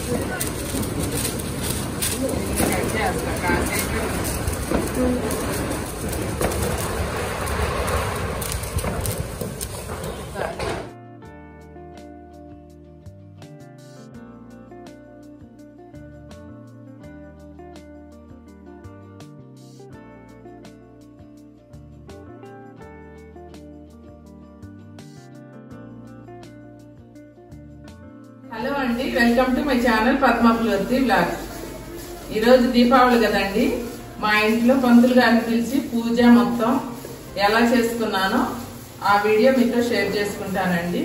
hello అండి welcome to my channel Padmapulavarthi blog ఈరోజు దీపావళి కదండి మా ఇంట్లో పంతులు గారిని పిలిచి పూజ మొత్తం ఎలా చేసుకున్నానో ఆ వీడియో మీతో షేర్ చేసుకుంటానండి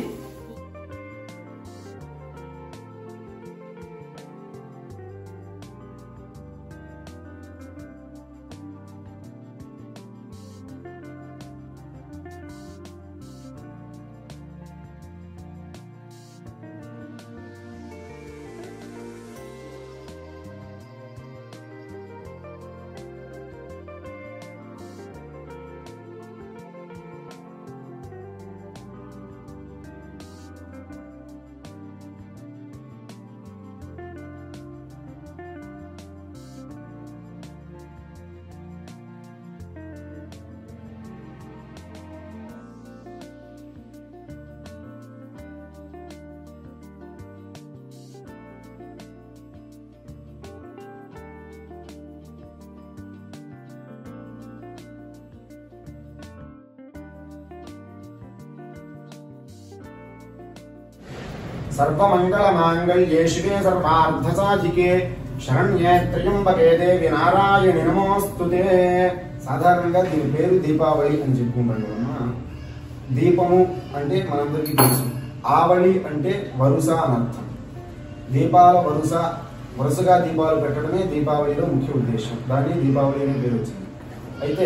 సర్వమంగళమాంగళ్యే శివే సర్వార్థసాధికే శరణ్యే త్రయంబకే దేవి నారాయణి నమోస్తుతే సాధారణంగా దీని పేరు దీపావళి అని చెప్పుకుంటాను అమ్మా దీపము అంటే మనందరికీ తెలుసు ఆవళి అంటే వరుస అనర్థం దీపాల వరుస వరుసగా దీపాలు పెట్టడమే దీపావళిలో ముఖ్య ఉద్దేశం దాన్ని దీపావళి అనే పేరు వచ్చింది అయితే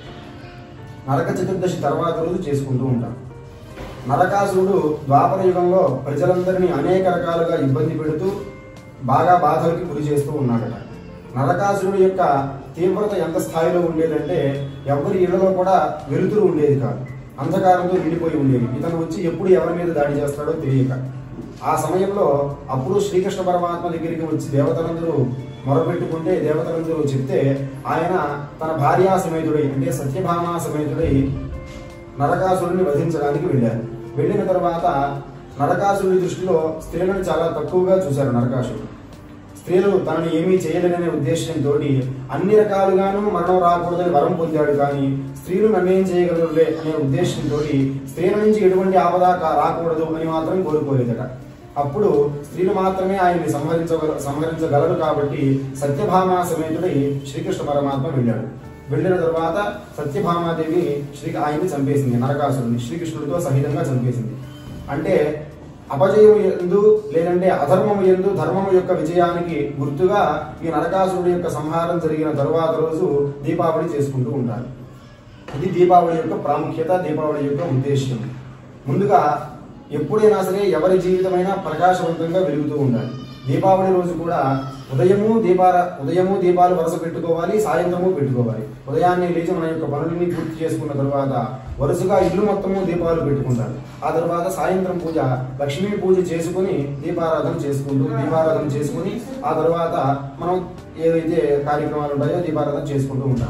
నరక చతుర్దశి తర్వాత రోజు చేసుకుంటూ ఉంటాం నరకాసురుడు ద్వాపర యుగంలో ప్రజలందరినీ అనేక రకాలుగా ఇబ్బంది పెడుతూ బాగా బాధలకి గురి చేస్తూ ఉన్నాడట నరకాసురుడు యొక్క తీవ్రత ఎంత స్థాయిలో ఉండేదంటే ఎవరి ఇళ్లలో కూడా వెలుతురు ఉండేది కాదు అంధకారంతో నిండిపోయి ఉండేది ఇతను వచ్చి ఎప్పుడు ఎవరి మీద దాడి చేస్తాడో తెలియక ఆ సమయంలో అప్పుడు శ్రీకృష్ణ పరమాత్మ దగ్గరికి వచ్చి దేవతలందరూ మొరపెట్టుకుంటే దేవతలందరూ చెప్తే ఆయన తన భార్యా సమేతుడై అంటే సత్యభామా సమేతుడై నరకాసురుడిని వధించడానికి వెళ్ళారు వెళ్ళిన తర్వాత నరకాసురుడి దృష్టిలో స్త్రీలను చాలా తక్కువగా చూశారు నరకాసురుడు స్త్రీలు తనని ఏమీ చేయలేననే ఉద్దేశంతో అన్ని రకాలుగాను మరణం రాకూడదని వరం పొందాడు కానీ స్త్రీలు నన్నేం చేయగలరులే అనే ఉద్దేశంతో స్త్రీల నుంచి ఎటువంటి ఆపద కా- రాకూడదు అని మాత్రం కోరుకోలేదట అప్పుడు స్త్రీలు మాత్రమే ఆయన్ని సంహరించగల సంహరించగలరు కాబట్టి సత్యభామా సమేతుడై శ్రీకృష్ణ పరమాత్మ వెళ్ళాడు వెళ్ళిన తర్వాత సత్యభామాదేవి శ్రీ ఆయన్ని చంపేసింది నరకాసురుని శ్రీకృష్ణుడితో సహితంగా చంపేసింది అంటే అపజయం ఎందు లేదంటే అధర్మము ఎందు ధర్మము యొక్క విజయానికి గుర్తుగా ఈ నరకాసురుడి యొక్క సంహారం జరిగిన తరువాత రోజు దీపావళి చేసుకుంటూ ఉంటారు ఇది దీపావళి యొక్క ప్రాముఖ్యత దీపావళి యొక్క ఉద్దేశ్యం ముందుగా ఎప్పుడైనా సరే ఎవరి జీవితమైనా ప్రకాశవంతంగా వెలుగుతూ ఉండాలి దీపావళి రోజు కూడా ఉదయము దీపాల ఉదయము దీపాలు వరుస పెట్టుకోవాలి సాయంత్రము పెట్టుకోవాలి ఉదయాన్నే లేచి మన యొక్క పనులన్నీ పూర్తి చేసుకున్న తర్వాత వరుసగా ఇల్లు మొత్తము దీపాలు పెట్టుకుంటారు ఆ తర్వాత సాయంత్రం పూజ లక్ష్మీ పూజ చేసుకుని దీపారాధన చేసుకుంటూ దీపారాధన చేసుకుని ఆ తర్వాత మనం ఏదైతే కార్యక్రమాలు ఉంటాయో దీపారాధన చేసుకుంటూ ఉంటాం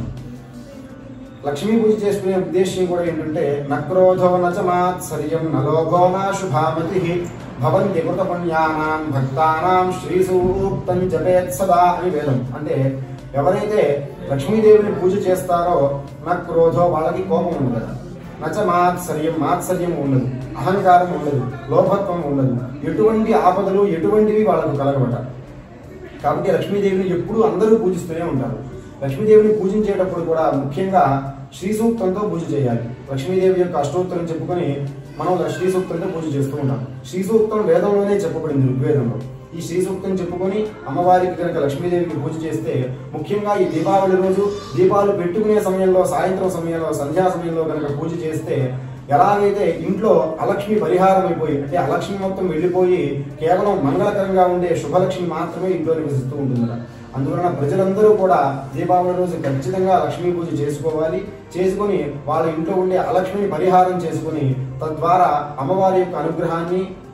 లక్ష్మీ పూజ చేసుకునే ఉద్దేశం కూడా ఏంటంటే నక్రోధో నచ మాత్సర్యం నలోభో నా శుభామతి భవంతి కృత పుణ్యానాం భక్తానాం శ్రీ సూక్తం జపేత్ సదా అని వేదం అంటే ఎవరైతే లక్ష్మీదేవిని పూజ చేస్తారో నక్రోధో వాళ్ళకి కోపం ఉండదు నచ మాత్సర్యం మాత్సర్యం ఉండదు అహంకారం ఉండదు లోభత్వం ఉండదు ఎటువంటి ఆపదలు ఎటువంటివి వాళ్ళకు కలగబట కాబట్టి లక్ష్మీదేవిని ఎప్పుడూ అందరూ పూజిస్తూనే ఉంటారు లక్ష్మీదేవిని పూజించేటప్పుడు కూడా ముఖ్యంగా శ్రీ సూక్తంతో పూజ చేయాలి లక్ష్మీదేవి యొక్క అష్టోత్తరం చెప్పుకొని మనం శ్రీ సూక్తంతో పూజ చేస్తూ ఉంటాం శ్రీ సూక్తం వేదంలోనే చెప్పబడింది ఋగ్వేదంలో ఈ శ్రీ సూక్తం చెప్పుకొని అమ్మవారికి కనుక లక్ష్మీదేవికి పూజ చేస్తే ముఖ్యంగా ఈ దీపావళి రోజు దీపాలు పెట్టుకునే సమయంలో సాయంత్రం సమయంలో సంధ్యా సమయంలో కనుక పూజ చేస్తే ఎలాగైతే ఇంట్లో అలక్ష్మి పరిహారం అయిపోయి అంటే అలక్ష్మి మొత్తం వెళ్ళిపోయి కేవలం మంగళకరంగా ఉండే శుభలక్ష్మి మాత్రమే ఇంట్లో నివసిస్తూ ఉంటుందట అందువలన ప్రజలందరూ కూడా దీపావళి రోజు ఖచ్చితంగా లక్ష్మీ పూజ చేసుకోవాలి చేసుకొని వాళ్ళ ఇంట్లో ఉండే అలక్ష్మిని పరిహారం చేసుకొని తద్వారా అమ్మవారి యొక్క అనుగ్రహాన్ని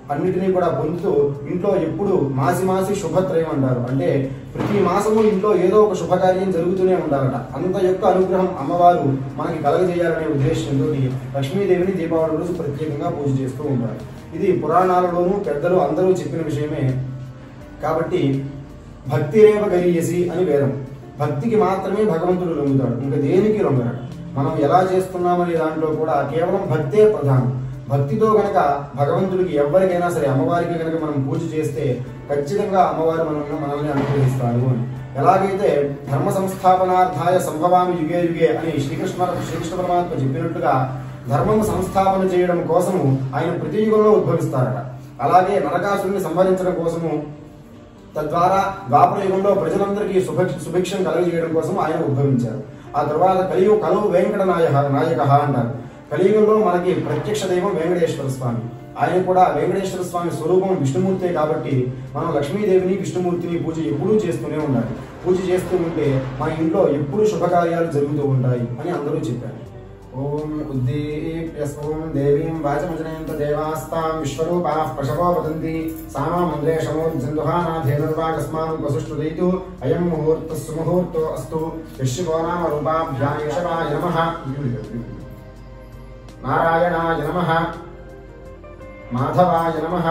అన్నిటినీ కూడా పొందుతూ ఇంట్లో ఎప్పుడు మాసి మాసి శుభత్రయం అంటారు అంటే ప్రతి మాసము ఇంట్లో ఏదో ఒక శుభకార్యం జరుగుతూనే ఉండాలట అంత యొక్క అనుగ్రహం అమ్మవారు మనకి కలగజేయాలనే ఉద్దేశంతో లక్ష్మీదేవిని దీపావళి రోజు ప్రత్యేకంగా పూజ చేస్తూ ఉంటారు ఇది పురాణాలలోనూ పెద్దలు అందరూ చెప్పిన విషయమే కాబట్టి భక్తి రేవ గరీయసి అని వేదం భక్తికి మాత్రమే భగవంతుడు లొంగుతాడు ఇంకా దేనికి లొంగడు మనం ఎలా చేస్తున్నామనే దాంట్లో కూడా కేవలం భక్తే ప్రధానం భక్తితో గనక భగవంతుడికి ఎవరికైనా సరే అమ్మవారికి గనక మనం పూజ చేస్తే ఖచ్చితంగా అమ్మవారు మనల్ని మనల్ని అనుగ్రహిస్తారు అని ఎలాగైతే ధర్మ సంస్థాపనార్థాయ సంభవామి యుగే యుగే అని శ్రీకృష్ణ శ్రీకృష్ణ పరమాత్మ చెప్పినట్టుగా ధర్మం సంస్థాపన చేయడం కోసము ఆయన ప్రతి యుగంలో ఉద్భవిస్తారట అలాగే నరకాసురుని సంహరించడం కోసము తద్వారా ద్వాపర యుగంలో ప్రజలందరికీ శుభ సుభిక్షం కలుగజేయడం కోసం ఆయన ఉద్భవించారు ఆ తర్వాత కలియుగ కలువు వెంకట నాయక నాయక అంటారు కలియుగంలో మనకి ప్రత్యక్ష దైవం వెంకటేశ్వర స్వామి ఆయన కూడా వెంకటేశ్వర స్వామి స్వరూపం విష్ణుమూర్తే కాబట్టి మనం లక్ష్మీదేవిని విష్ణుమూర్తిని పూజ ఎప్పుడూ చేస్తూనే ఉండాలి పూజ చేస్తూ ఉంటే మన ఇంట్లో ఎప్పుడూ శుభకార్యాలు జరుగుతూ ఉంటాయి అని అందరూ చెప్పారు ఓం ఉద్దీప్యస్వం దేవీం వాచమజనయంత దేవాస్తాం విశ్వరూపాః పశవో వదంతి సామా మంద్రేషమో జందుహానాధేనుర్వాగస్మాన్ వసుష్టు దయితు అయం ముహూర్త సుముహూర్తో అస్తు యశ్యకో నామ రూపాభ్యాం యశవాయ నమః నారాయణాయ నమః మాధవాయ నమః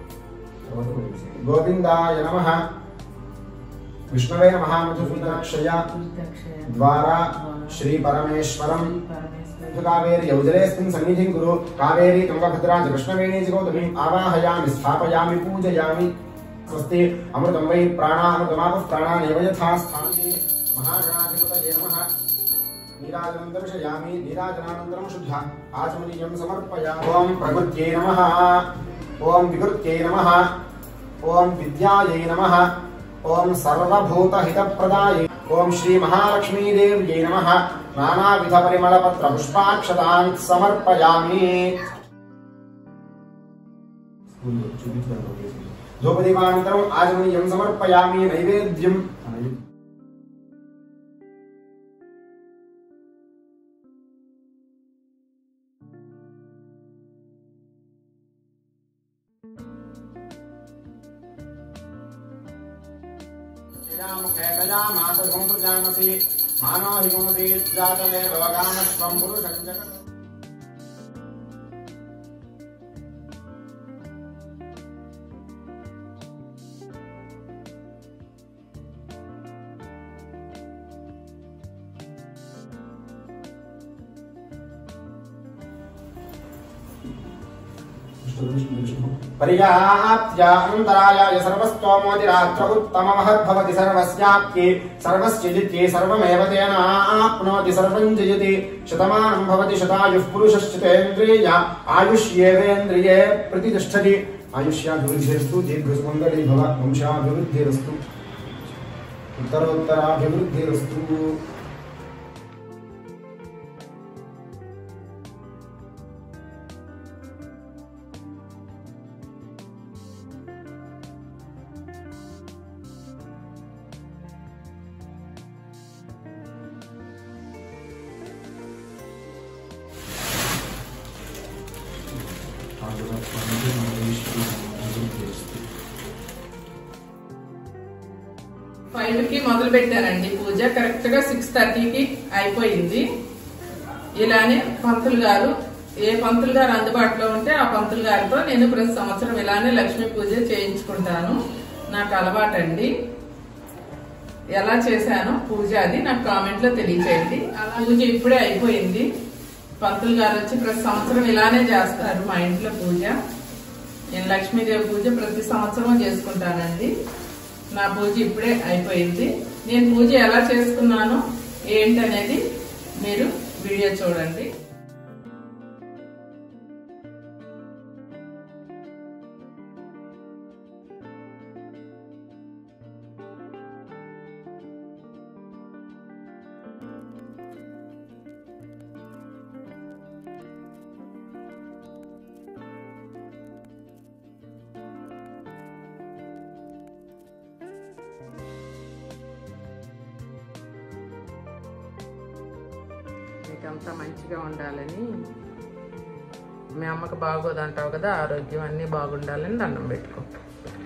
గోవిందాయ నమః విష్ణవే నమః మధుసూదనక్షయ ద్వారా శ్రీ పరమేశ్వరం కావేరి యౌజలేస్మిన్ సన్నిధిం కురు కావేరి తుంగభద్రా చ కృష్ణవేణీ చ గౌతమి ఆవాహయామి స్థాపయామి పూజయామి స్వస్తి అమృతం వై ప్రాణామృతమాప ప్రాణానేవ యథా స్థాంతి మహాగణాధిపతయే నమః నీరాజనం దర్శయామి నీరాజనానంతరం శుద్ధ ఆచమనీయం సమర్పయామి ఓం ప్రకృత్యై నమః ఓం వికృత్యై నమః ఓం విద్యాయై నమః ఓం సర్వభూతహితప్రదాయై ఓం శ్రీ మహాలక్ష్మీదేవ్యై నమః నానావిధ పరిమళ పత్ర పుష్పాక్షతాన్ సమర్పయామి ధూపదీపానంతరం ఆచమనీయం సమర్పయామి నైవేద్యం ప్రజామాసీ మానోహిమోదీ జాతమే రోగానశ్వం పురుషం జగత్ पर्याप्त्यान्तरायाय सर्वस्तोमोदिरात्र उत्तममहद्भवति सर्वस्याप्ये सर्वस्य जित्ये सर्वमेव तेनाप्नोति सर्वं जयति शतमानं भवति शतायुः पुरुषश्चितेन्द्रिय आयुष्येवेन्द्रिये प्रतिष्ठति आयुष्याभिवृद्धिरस्तु दीर्घसुमङ्गली भव वंशाभिवृद्धिरस्तु उत्तरोत्तराभिवृद्धिरस्तु ఫైవ్ కి మొదలు పెట్టానండి పూజ కరెక్ట్ గా సిక్స్ థర్టీకి అయిపోయింది ఇలానే పంతులు గారు ఏ పంతులు గారు అందుబాటులో ఉంటే ఆ పంతులు గారితో నేను ప్రతి సంవత్సరం ఇలానే లక్ష్మీ పూజ చేయించుకుంటాను నాకు అలవాటండి ఎలా చేశానో పూజ అది నాకు కామెంట్ లో తెలియచేయండి అలా పూజ ఇప్పుడే అయిపోయింది పంతులు గారు వచ్చి ప్రతి సంవత్సరం ఇలానే చేస్తారు మా ఇంట్లో పూజ నేను లక్ష్మీదేవి పూజ ప్రతి సంవత్సరం చేసుకుంటానండి నా పూజ ఇప్పుడే అయిపోయింది నేను పూజ ఎలా చేసుకున్నానో ఏంటనేది మీరు వీడియో చూడండి మీకంతా మంచిగా ఉండాలని మీ అమ్మకి బాగోదు అంటావు కదా ఆరోగ్యం అన్నీ బాగుండాలని దండం పెట్టుకో